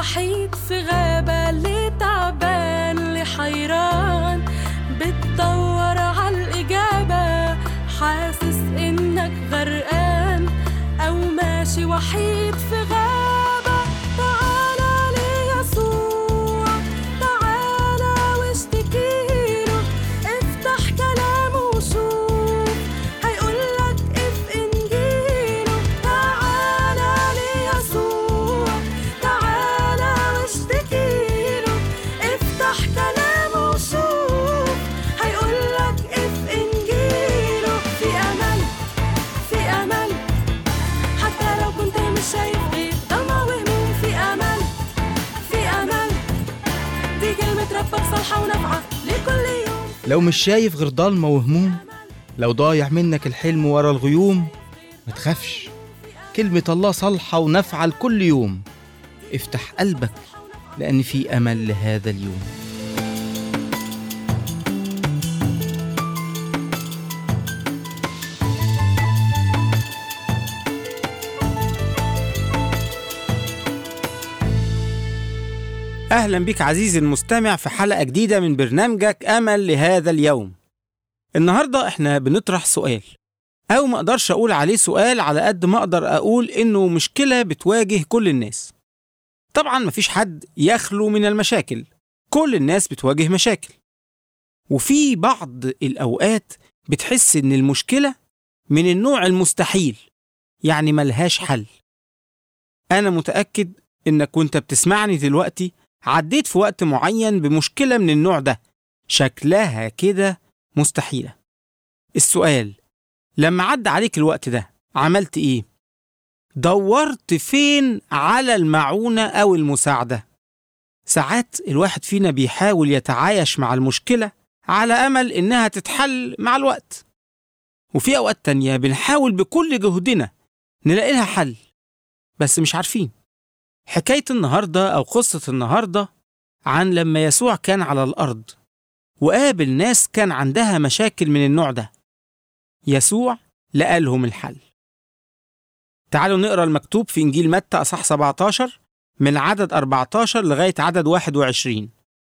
وحيد في غابة اللي تعبان اللي حيران بتدور عالإجابة حاسس إنك غرقان أو ماشي وحيد في غابة تعالى ليسوع تعالى واشتكيله افتح كلامه وشوف هيقولك اف انجيله تعالى ليسوع تعالى واشتكيله افتح كلامه وشوف هيقولك اف انجيله في امل في امل حتى لو كنت مش شايف غير ضلمة وهموم في امل في امل دي كلمة ربك صالحة ونافعة لكل يوم لو مش شايف غير ضلمة وهموم لو ضايع منك الحلم ورا الغيوم ما تخافش كلمة الله صالحة ونافعة لكل يوم افتح قلبك لأن في أمل لهذا اليوم أهلا بك عزيزي المستمع في حلقة جديدة من برنامجك أمل لهذا اليوم النهاردة احنا بنطرح سؤال أو ما أقدرش أقول عليه سؤال على قد ما أقدر أقول إنه مشكلة بتواجه كل الناس طبعا مفيش حد يخلو من المشاكل كل الناس بتواجه مشاكل وفي بعض الأوقات بتحس إن المشكلة من النوع المستحيل يعني ملهاش حل أنا متأكد إنك وأنت بتسمعني دلوقتي عديت في وقت معين بمشكلة من النوع ده شكلها كده مستحيلة السؤال لما عدى عليك الوقت ده عملت ايه؟ دورت فين على المعونة أو المساعدة؟ ساعات الواحد فينا بيحاول يتعايش مع المشكلة على أمل إنها تتحل مع الوقت وفي أوقات تانية بنحاول بكل جهدنا نلاقي لها حل بس مش عارفين حكاية النهاردة أو قصة النهاردة عن لما يسوع كان على الأرض وقابل ناس كان عندها مشاكل من النوع ده يسوع لقى لهم الحل تعالوا نقرا المكتوب في إنجيل متى أصح 17 من عدد 14 لغاية عدد 21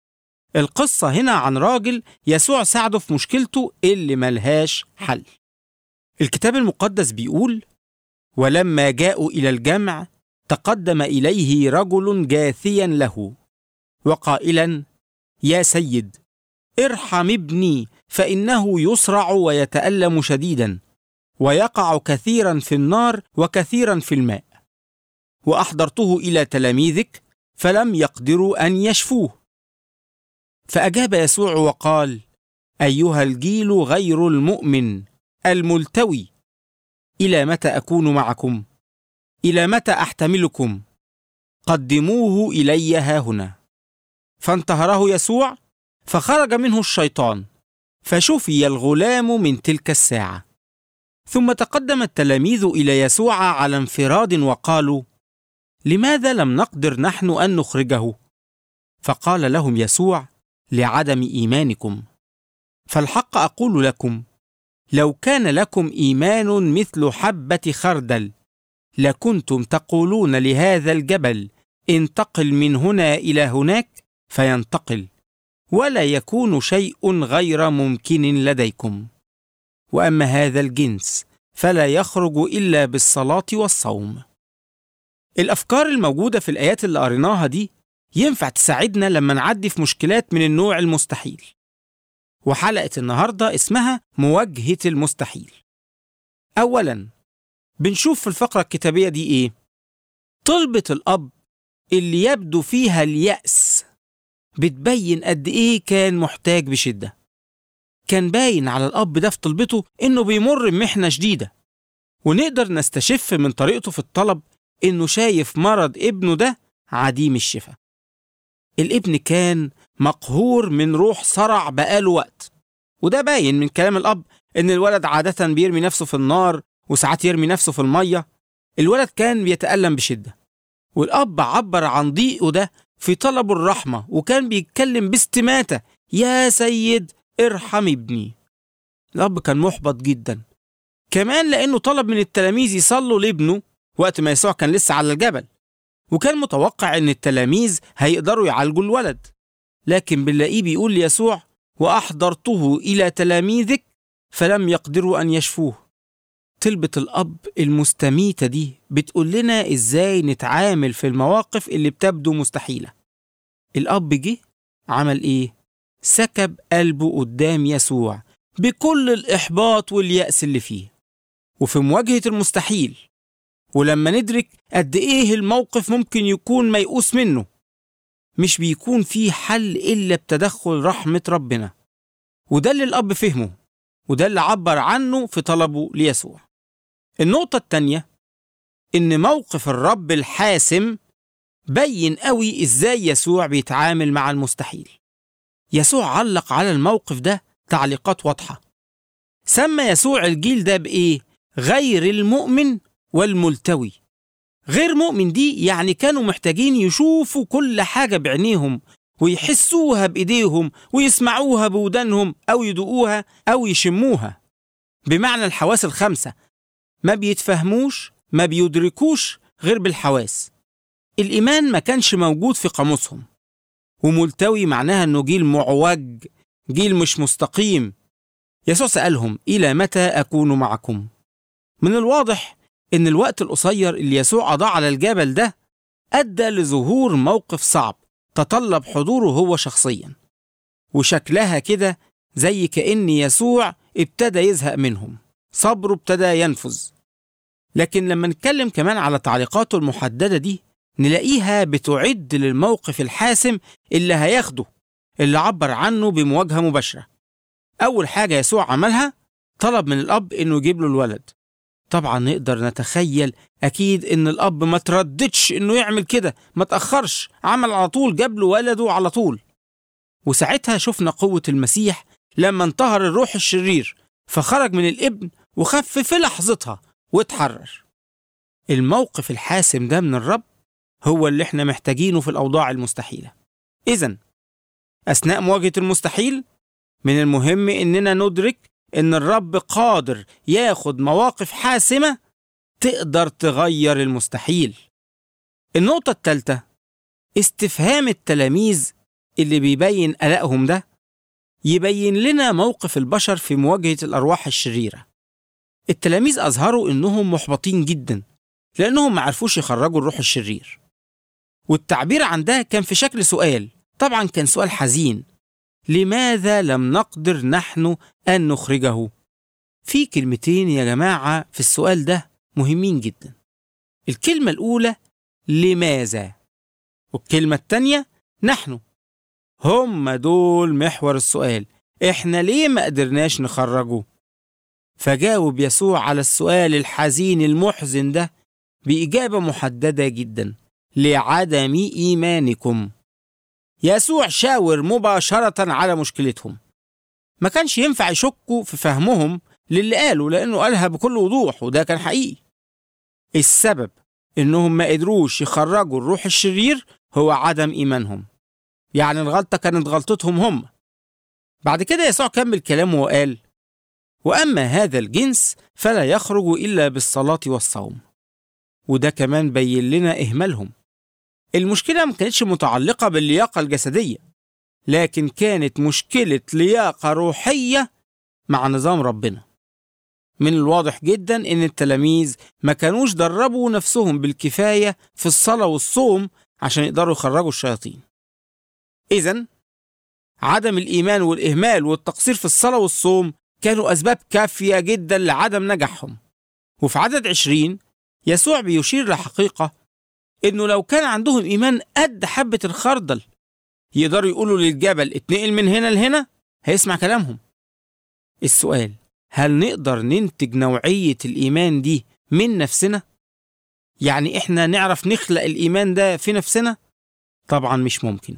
القصة هنا عن راجل يسوع ساعده في مشكلته اللي ملهاش حل الكتاب المقدس بيقول ولما جاءوا إلى الجمع تقدم إليه رجل جاثيا له وقائلا يا سيد ارحم ابني فإنه يصرع ويتألم شديدا ويقع كثيرا في النار وكثيرا في الماء وأحضرته إلى تلاميذك فلم يقدروا أن يشفوه فأجاب يسوع وقال أيها الجيل غير المؤمن الملتوي إلى متى أكون معكم؟ إلى متى أحتملكم؟ قدموه إلي ها هنا فانتهره يسوع فخرج منه الشيطان فشفي الغلام من تلك الساعة ثم تقدم التلاميذ إلى يسوع على انفراد وقالوا لماذا لم نقدر نحن أن نخرجه؟ فقال لهم يسوع لعدم إيمانكم فالحق أقول لكم لو كان لكم إيمان مثل حبة خردل لكنتم تقولون لهذا الجبل انتقل من هنا إلى هناك فينتقل ولا يكون شيء غير ممكن لديكم واما هذا الجنس فلا يخرج الا بالصلاه والصوم الافكار الموجوده في الايات اللي قريناها دي ينفع تساعدنا لما نعدي في مشكلات من النوع المستحيل وحلقه النهارده اسمها مواجهه المستحيل اولا بنشوف في الفقره الكتابيه دي ايه طلبه الاب اللي يبدو فيها الياس بتبين قد ايه كان محتاج بشده كان باين على الاب ده في طلبته انه بيمر بمحنه شديده ونقدر نستشف من طريقته في الطلب انه شايف مرض ابنه ده عديم الشفاء الابن كان مقهور من روح صرع بقاله وقت وده باين من كلام الاب ان الولد عاده بيرمي نفسه في النار وساعات يرمي نفسه في الميه الولد كان بيتالم بشده والاب عبر عن ضيقه ده في طلب الرحمه وكان بيتكلم باستماته يا سيد ارحم ابني الاب كان محبط جدا كمان لانه طلب من التلاميذ يصلوا لابنه وقت ما يسوع كان لسه على الجبل وكان متوقع ان التلاميذ هيقدروا يعالجوا الولد لكن بنلاقيه بيقول ليسوع واحضرته الى تلاميذك فلم يقدروا ان يشفوه طلبة الأب المستميتة دي بتقول لنا إزاي نتعامل في المواقف اللي بتبدو مستحيلة الأب جه عمل إيه؟ سكب قلبه قدام يسوع بكل الإحباط واليأس اللي فيه وفي مواجهة المستحيل ولما ندرك قد إيه الموقف ممكن يكون ميؤوس منه مش بيكون فيه حل إلا بتدخل رحمة ربنا وده اللي الأب فهمه وده اللي عبر عنه في طلبه ليسوع النقطة التانية إن موقف الرب الحاسم بين قوي إزاي يسوع بيتعامل مع المستحيل يسوع علق على الموقف ده تعليقات واضحة سمى يسوع الجيل ده بإيه؟ غير المؤمن والملتوي غير مؤمن دي يعني كانوا محتاجين يشوفوا كل حاجة بعينيهم ويحسوها بإيديهم ويسمعوها بودانهم أو يدوقوها أو يشموها بمعنى الحواس الخمسة ما بيتفهموش ما بيدركوش غير بالحواس الإيمان ما كانش موجود في قاموسهم وملتوي معناها أنه جيل معوج جيل مش مستقيم يسوع سألهم إلى متى أكون معكم من الواضح إن الوقت القصير اللي يسوع قضاه على الجبل ده أدى لظهور موقف صعب تطلب حضوره هو شخصيا وشكلها كده زي كأن يسوع ابتدى يزهق منهم صبره ابتدى ينفذ لكن لما نتكلم كمان على تعليقاته المحددة دي نلاقيها بتعد للموقف الحاسم اللي هياخده اللي عبر عنه بمواجهة مباشرة أول حاجة يسوع عملها طلب من الأب إنه يجيب له الولد طبعا نقدر نتخيل أكيد إن الأب ما ترددش إنه يعمل كده ما تأخرش عمل على طول جاب له ولده على طول وساعتها شفنا قوة المسيح لما انتهر الروح الشرير فخرج من الابن وخف في لحظتها واتحرر الموقف الحاسم ده من الرب هو اللي احنا محتاجينه في الأوضاع المستحيلة إذا أثناء مواجهة المستحيل من المهم إننا ندرك إن الرب قادر ياخد مواقف حاسمة تقدر تغير المستحيل النقطة الثالثة استفهام التلاميذ اللي بيبين قلقهم ده يبين لنا موقف البشر في مواجهة الأرواح الشريرة التلاميذ أظهروا إنهم محبطين جدا لأنهم ما عرفوش يخرجوا الروح الشرير والتعبير عن ده كان في شكل سؤال طبعا كان سؤال حزين لماذا لم نقدر نحن أن نخرجه؟ في كلمتين يا جماعة في السؤال ده مهمين جدا الكلمة الأولى لماذا والكلمة التانية نحن هم دول محور السؤال احنا ليه ما قدرناش نخرجه فجاوب يسوع على السؤال الحزين المحزن ده بإجابة محددة جدا لعدم إيمانكم يسوع شاور مباشرة على مشكلتهم ما كانش ينفع يشكوا في فهمهم للي قاله لأنه قالها بكل وضوح وده كان حقيقي السبب إنهم ما قدروش يخرجوا الروح الشرير هو عدم إيمانهم يعني الغلطة كانت غلطتهم هم بعد كده يسوع كمل كلامه وقال وأما هذا الجنس فلا يخرج إلا بالصلاة والصوم وده كمان بين لنا إهمالهم المشكلة ما كانتش متعلقة باللياقة الجسدية لكن كانت مشكلة لياقة روحية مع نظام ربنا من الواضح جدا ان التلاميذ ما كانوش دربوا نفسهم بالكفاية في الصلاة والصوم عشان يقدروا يخرجوا الشياطين إذا عدم الإيمان والإهمال والتقصير في الصلاة والصوم كانوا أسباب كافية جدا لعدم نجاحهم وفي عدد عشرين يسوع بيشير لحقيقة إنه لو كان عندهم إيمان قد حبة الخردل يقدروا يقولوا للجبل اتنقل من هنا لهنا هيسمع كلامهم السؤال هل نقدر ننتج نوعية الإيمان دي من نفسنا؟ يعني إحنا نعرف نخلق الإيمان ده في نفسنا؟ طبعا مش ممكن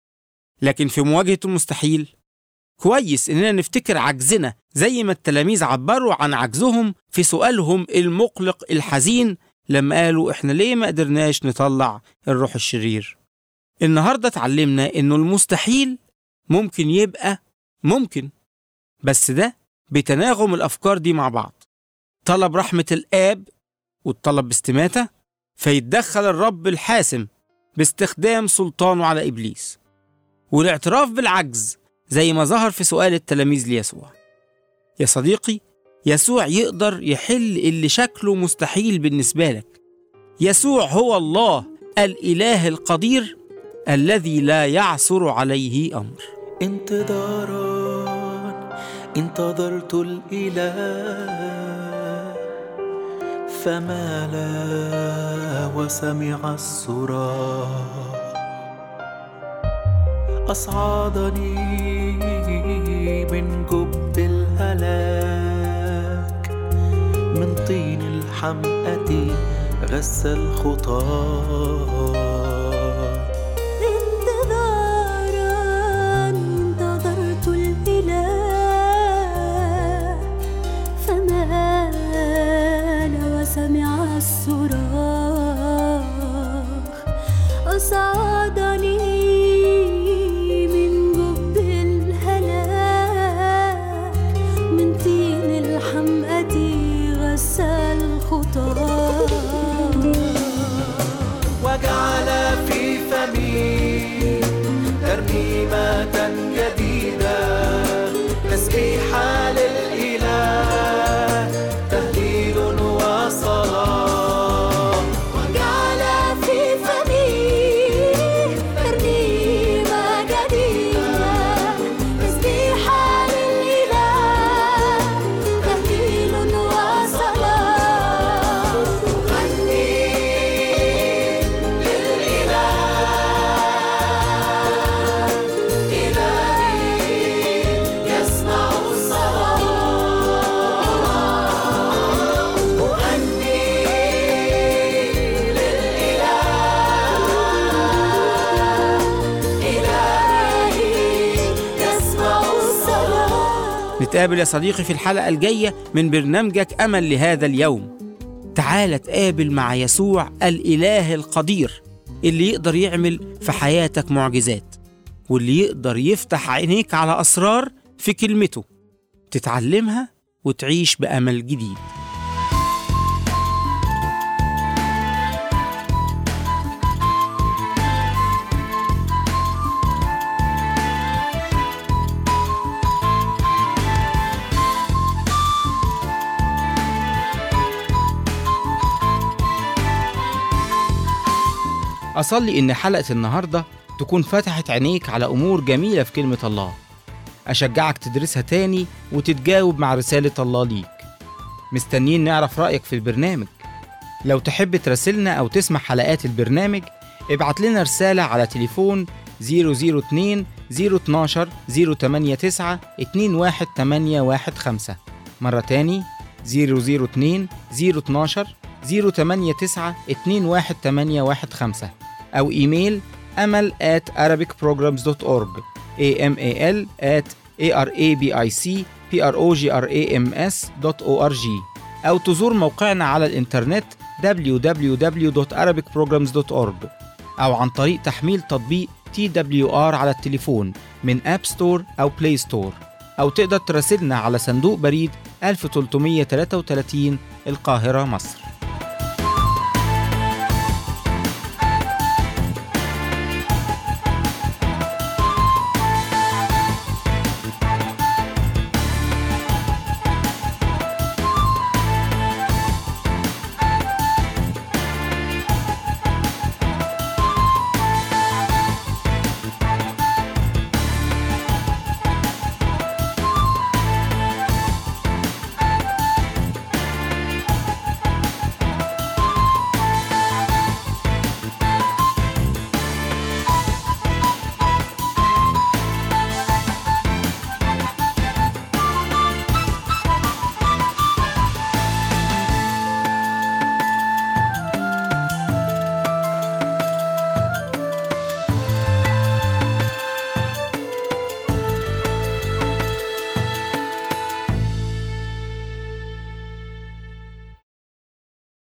لكن في مواجهة المستحيل كويس إننا نفتكر عجزنا زي ما التلاميذ عبروا عن عجزهم في سؤالهم المقلق الحزين لما قالوا إحنا ليه ما قدرناش نطلع الروح الشرير النهاردة اتعلمنا إنه المستحيل ممكن يبقى ممكن بس ده بتناغم الأفكار دي مع بعض طلب رحمة الآب والطلب باستماتة فيتدخل الرب الحاسم باستخدام سلطانه على إبليس والاعتراف بالعجز زي ما ظهر في سؤال التلاميذ ليسوع يا صديقي يسوع يقدر يحل اللي شكله مستحيل بالنسبة لك يسوع هو الله الإله القدير الذي لا يعثر عليه أمر انتظارا انتظرت الإله فمال وسمع الصراخ أصعدني من جب الهلاك من طين الحمأة غس الخطاه انتظارا انتظرت الإله فمال وسمع الصراخ أصعدني من جب الهلاك من طين الحمأة غسل الخطاه وجعل في فمي ترنيمة جديدة تسبيحا للإله تهليل وصلاة وجعل في فمي ترنيمة جديدة تسبيحا للإله تهليل وصلاة غني للإله إلهي يسمع الصلاة أغني للإله إلهي يسمع الصلاة نتقابل يا صديقي في الحلقة الجاية من برنامجك أمل لهذا اليوم تعال تقابل مع يسوع الإله القدير اللي يقدر يعمل في حياتك معجزات واللي يقدر يفتح عينيك على أسرار في كلمته تتعلمها وتعيش بأمل جديد أصلي إن حلقة النهاردة تكون فتحت عينيك على أمور جميلة في كلمة الله أشجعك تدرسها تاني وتتجاوب مع رسالة الله ليك مستنيين نعرف رأيك في البرنامج لو تحب تراسلنا أو تسمع حلقات البرنامج ابعت لنا رسالة على تليفون 002 012 089 21815 مرة تاني 002 012 089 21815 أو إيميل أمل at arabicprograms.org amal at arabicprograms.org أو تزور موقعنا على الإنترنت www.arabicprograms.org أو عن طريق تحميل تطبيق TWR على التليفون من أب ستور أو بلاي ستور أو تقدر تراسلنا على صندوق بريد 1333 القاهرة مصر